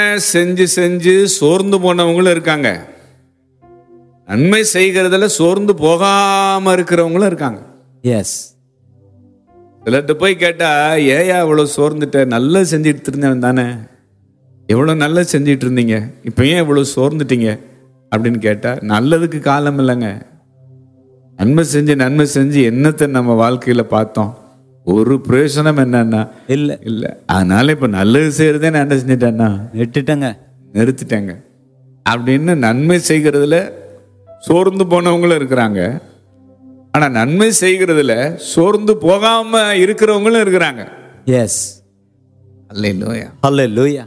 செஞ்சு செஞ்சு சோர்ந்து போனவங்களும் இருக்காங்க நன்மை செய்கிறதுல சோர்ந்து போகாம இருக்கிறவங்களும் இருக்காங்க எஸ் சிலர்கிட்ட போய் கேட்டா ஏயா இவ்வளவு சோர்ந்துட்ட நல்லா செஞ்சுட்டு இருந்தவன் தானே எவ்வளவு நல்லா செஞ்சுட்டு இருந்தீங்க இப்போ ஏன் இவ்வளவு சோர்ந்துட்டீங்க அப்படின்னு கேட்டா நல்லதுக்கு காலம் இல்லைங்க நன்மை செஞ்சு நன்மை செஞ்சு என்னத்தை நம்ம வாழ்க்கையில பார்த்தோம் ஒரு பிரயோஜனம் என்னன்னா இல்ல இல்ல அதனால இப்ப நல்லது செய்யறதே நான் என்ன செஞ்சிட்டேன்னா விட்டுட்டங்க நிறுத்திட்டேங்க அப்படின்னு நன்மை செய்கிறதுல சோர்ந்து போனவங்களும் இருக்கிறாங்க ஆனா நன்மை செய்கிறதுல சோர்ந்து போகாம இருக்கிறவங்களும் இருக்கிறாங்க எஸ் அல்லையா ஹalleluya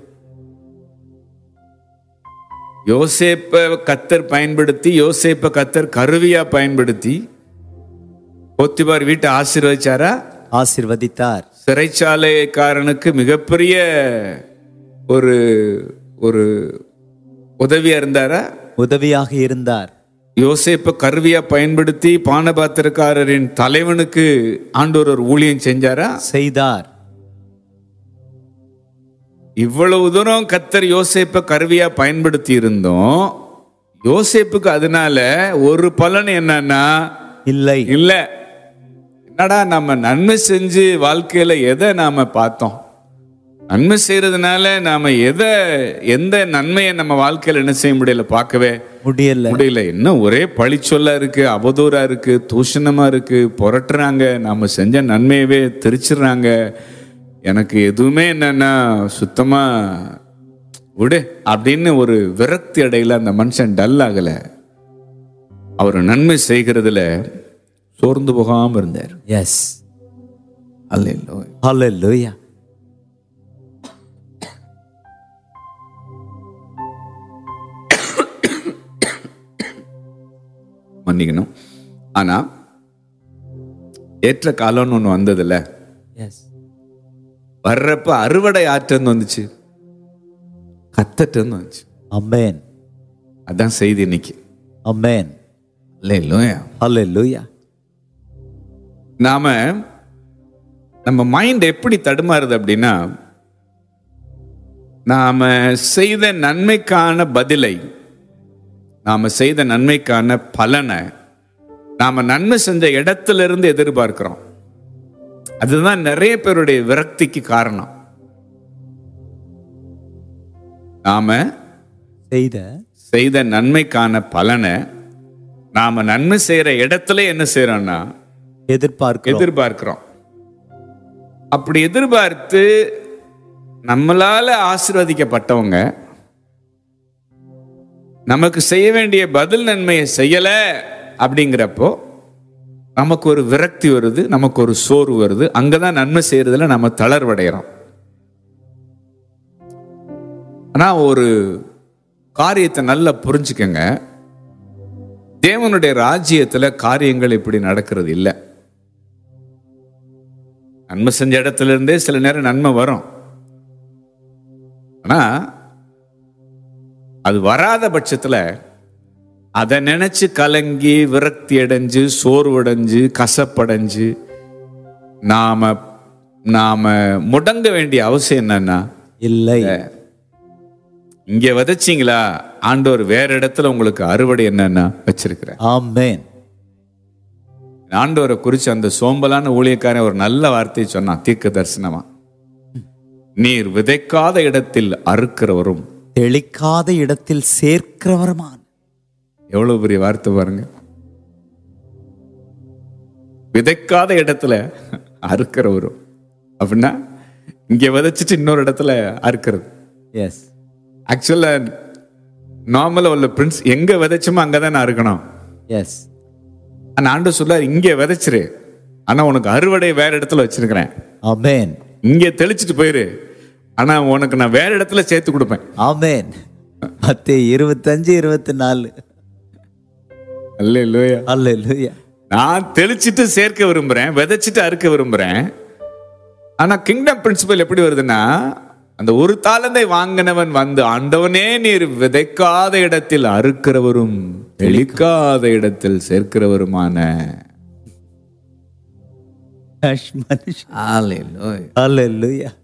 யோசேப்ப கத்தர் பயன்படுத்தி யோசேப்ப கத்தர் கருவியா பயன்படுத்தி போத்திபார் வீட்டை ஆசீர்வதிச்சாரா ஆசீர்வதித்தார் சிறைச்சாலைக்காரனுக்கு மிகப்பெரிய ஒரு ஒரு உதவியா இருந்தாரா உதவியாக இருந்தார் யோசேப்ப கருவியா பயன்படுத்தி பானபாத்திரக்காரரின் தலைவனுக்கு ஆண்டவர் ஒரு ஊழியம் செஞ்சாரா செய்தார் இவ்வளவு தூரம் கத்தர் யோசேப்ப கருவியா பயன்படுத்தி இருந்தோம் யோசேப்புக்கு அதனால ஒரு பலன் என்னன்னா இல்லை இல்ல என்னடா நம்ம நன்மை செஞ்சு வாழ்க்கையில எதை நாம பார்த்தோம் நன்மை செய்யறதுனால நாம எதை எந்த நன்மையை நம்ம வாழ்க்கையில என்ன செய்ய முடியல பார்க்கவே முடியல முடியல என்ன ஒரே பழிச்சொல்லா இருக்கு அவதூறா இருக்கு தூஷணமா இருக்கு புரட்டுறாங்க நாம செஞ்ச நன்மையவே தெரிச்சிடுறாங்க எனக்கு எதுவுமே என்னன்னா சுத்தமா விடு அப்படின்னு ஒரு விரக்தி அடையில அந்த மனுஷன் டல் ஆகல அவர் நன்மை செய்கிறதுல சோர்ந்து போகாம இருந்தார் எஸ் அல்ல ஹalleluya மன்னிக்கணும் ஆனா ஏற்ற காலம்னு ஒண்ணு வந்ததுல எஸ் வர்றப்ப அறுவடை ஆற்றன்னு வந்துச்சு கத்தட்டுன்னு வந்துச்சு அமேன் அதான் செய்தி இன்னைக்கு அமேன் இல்லையா ஹalleluya நாம நம்ம மைண்ட் எப்படி தடுமாறுது அப்படின்னா நாம செய்த நன்மைக்கான பதிலை நாம செய்த நன்மைக்கான பலனை நாம நன்மை செஞ்ச இடத்துல இருந்து எதிர்பார்க்கிறோம் அதுதான் நிறைய பேருடைய விரக்திக்கு காரணம் நாம செய்த செய்த நன்மைக்கான பலனை நாம நன்மை செய்யற இடத்துல என்ன செய்யறோம்னா எதிர்பார்க்கிறோம் எதிர்பார்க்கிறோம் அப்படி எதிர்பார்த்து நம்மளால ஆசீர்வதிக்கப்பட்டவங்க நமக்கு செய்ய வேண்டிய பதில் நன்மையை செய்யல அப்படிங்கிறப்போ நமக்கு ஒரு விரக்தி வருது நமக்கு ஒரு சோர்வு வருது அங்கதான் நன்மை செய்யறதுல நம்ம தளர்வடைகிறோம் ஆனா ஒரு காரியத்தை நல்லா புரிஞ்சுக்கங்க தேவனுடைய ராஜ்யத்துல காரியங்கள் இப்படி நடக்கிறது இல்லை நன்மை செஞ்ச இடத்துல இருந்தே சில நேரம் நன்மை வரும் ஆனா அது வராத பட்சத்துல அதை நினைச்சு கலங்கி விரக்தி அடைஞ்சு சோர்வடைஞ்சு கசப்படைஞ்சு நாம நாம முடங்க வேண்டிய அவசியம் என்னன்னா இல்லை இங்க விதைச்சீங்களா ஆண்டவர் வேற இடத்துல உங்களுக்கு அறுவடை என்னன்னா வச்சிருக்கிற ஆமென் ஆண்டவரை குறிச்சு அந்த சோம்பலான ஊழியக்காரன் ஒரு நல்ல வார்த்தையை சொன்னான் தீர்க்க தரிசனமா நீர் விதைக்காத இடத்தில் அறுக்கிறவரும் தெளிக்காத இடத்தில் சேர்க்கிறவருமான் எவ்வளவு பெரிய வார்த்தை பாருங்க விதைக்காத இடத்துல அறுக்கிறவரும் அப்படின்னா இங்க விதைச்சிட்டு இன்னொரு இடத்துல அறுக்கிறது எஸ் ஆக்சுவலா நார்மலா உள்ள பிரின்ஸ் எங்க விதைச்சோமோ அங்கதான் நான் அறுக்கணும் எஸ் ஆனா ஆண்டு சொல்ல இங்க விதைச்சிரு ஆனா உனக்கு அறுவடை வேற இடத்துல வச்சிருக்கிறேன் ஆமென் இங்க தெளிச்சிட்டு போயிரு ஆனா உனக்கு நான் வேற இடத்துல சேர்த்து கொடுப்பேன் ஆமென் மத்தே இருபத்தஞ்சு இருபத்தி நாலு அல்ல இல்லையா ஹalleluya நான் தெளிச்சிட்டு சேர்க்க விரும்புறேன் விதைச்சிட்டு அறுக்க விரும்புறேன் ஆனா கிங்டம் பிரின்சிபல் எப்படி வருதுன்னா அந்த ஒரு தாளந்தை வாங்கினவன் வந்து ஆண்டவனே நீர் விதைக்காத இடத்தில் அறுக்கிறவரும் தெளிக்காத இடத்தில் சேர்க்கிறவருமான மனுஷன் ஹalleluya